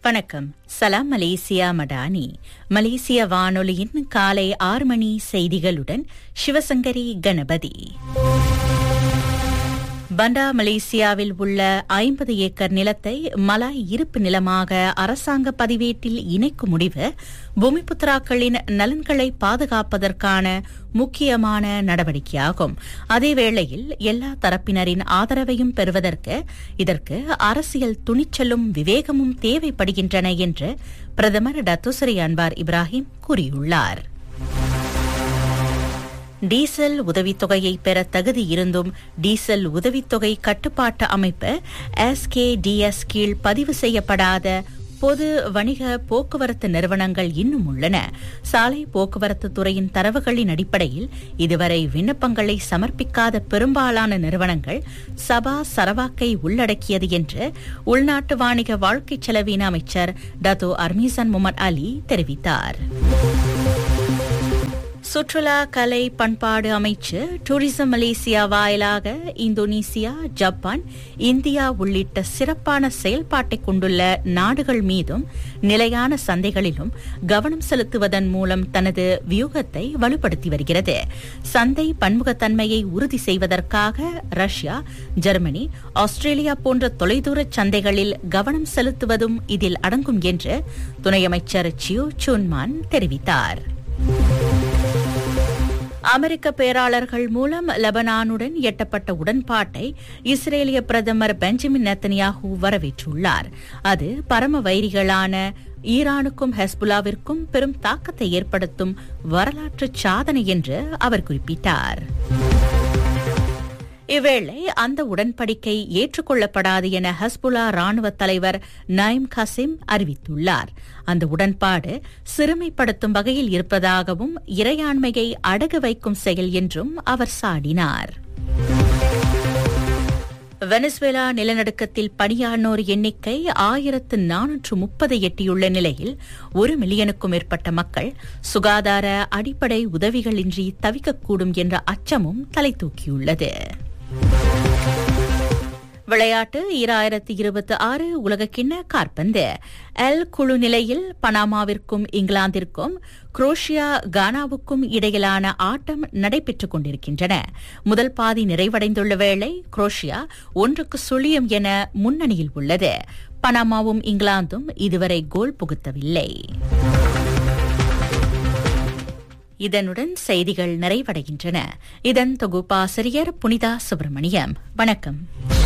வணக்கம் சலாம் மலேசியா மடானி மலேசிய வானொலியின் காலை ஆறு மணி செய்திகளுடன் சிவசங்கரி கணபதி பண்டா மலேசியாவில் உள்ள ஐம்பது ஏக்கர் நிலத்தை மலாய் இருப்பு நிலமாக அரசாங்க பதிவேட்டில் இணைக்கும் முடிவு பூமிபுத்ராக்களின் நலன்களை பாதுகாப்பதற்கான முக்கியமான நடவடிக்கையாகும் அதேவேளையில் எல்லா தரப்பினரின் ஆதரவையும் பெறுவதற்கு இதற்கு அரசியல் துணிச்சலும் விவேகமும் தேவைப்படுகின்றன என்று பிரதமர் டத்துசரி அன்வார் இப்ராஹிம் கூறியுள்ளார் டீசல் உதவித்தொகையை பெற தகுதி இருந்தும் டீசல் உதவித்தொகை கட்டுப்பாட்டு அமைப்பு எஸ்கேடிஎஸ் கீழ் பதிவு செய்யப்படாத பொது வணிக போக்குவரத்து நிறுவனங்கள் இன்னும் உள்ளன சாலை போக்குவரத்து துறையின் தரவுகளின் அடிப்படையில் இதுவரை விண்ணப்பங்களை சமர்ப்பிக்காத பெரும்பாலான நிறுவனங்கள் சபா சரவாக்கை உள்ளடக்கியது என்று உள்நாட்டு வாணிக வாழ்க்கை செலவின அமைச்சர் டத்தோ அர்மீசன் முகமது அலி தெரிவித்தார் சுற்றுலா கலை பண்பாடு அமைச்சு டூரிசம் மலேசியா வாயிலாக இந்தோனேசியா ஜப்பான் இந்தியா உள்ளிட்ட சிறப்பான செயல்பாட்டை கொண்டுள்ள நாடுகள் மீதும் நிலையான சந்தைகளிலும் கவனம் செலுத்துவதன் மூலம் தனது வியூகத்தை வலுப்படுத்தி வருகிறது சந்தை பன்முகத்தன்மையை உறுதி செய்வதற்காக ரஷ்யா ஜெர்மனி ஆஸ்திரேலியா போன்ற தொலைதூர சந்தைகளில் கவனம் செலுத்துவதும் இதில் அடங்கும் என்று துணை அமைச்சர் சியூ சுன்மான் தெரிவித்தார் அமெரிக்க பேராளர்கள் மூலம் லெபனானுடன் எட்டப்பட்ட உடன்பாட்டை இஸ்ரேலிய பிரதமர் பெஞ்சமின் நெத்தனியாகு வரவேற்றுள்ளார் அது பரம வைரிகளான ஈரானுக்கும் ஹெஸ்புல்லாவிற்கும் பெரும் தாக்கத்தை ஏற்படுத்தும் வரலாற்று சாதனை என்று அவர் குறிப்பிட்டார் இவ்வேளை அந்த உடன்படிக்கை ஏற்றுக்கொள்ளப்படாது என ஹஸ்புல்லா ராணுவ தலைவர் நயிம் கசிம் அறிவித்துள்ளார் அந்த உடன்பாடு சிறுமைப்படுத்தும் வகையில் இருப்பதாகவும் இறையாண்மையை அடகு வைக்கும் செயல் என்றும் அவர் சாடினார் வெனிசுவேலா நிலநடுக்கத்தில் பணியானோர் எண்ணிக்கை ஆயிரத்து நானூற்று முப்பதை எட்டியுள்ள நிலையில் ஒரு மில்லியனுக்கும் மேற்பட்ட மக்கள் சுகாதார அடிப்படை உதவிகளின்றி தவிக்கக்கூடும் என்ற அச்சமும் தலை தூக்கியுள்ளது விளையாட்டு ஈராயிரத்தி இருபத்தி ஆறு உலகக்கிண்ண காற்பந்து எல் குழு நிலையில் பனாமாவிற்கும் இங்கிலாந்திற்கும் குரோஷியா கானாவுக்கும் இடையிலான ஆட்டம் நடைபெற்றுக் கொண்டிருக்கின்றன முதல் பாதி நிறைவடைந்துள்ள வேளை குரோஷியா ஒன்றுக்கு சுழியம் என முன்னணியில் உள்ளது பனாமாவும் இங்கிலாந்தும் இதுவரை கோல் புகுத்தவில்லை இதனுடன் செய்திகள் நிறைவடைகின்றன இதன் தொகுப்பாசிரியர் புனிதா சுப்பிரமணியம் வணக்கம்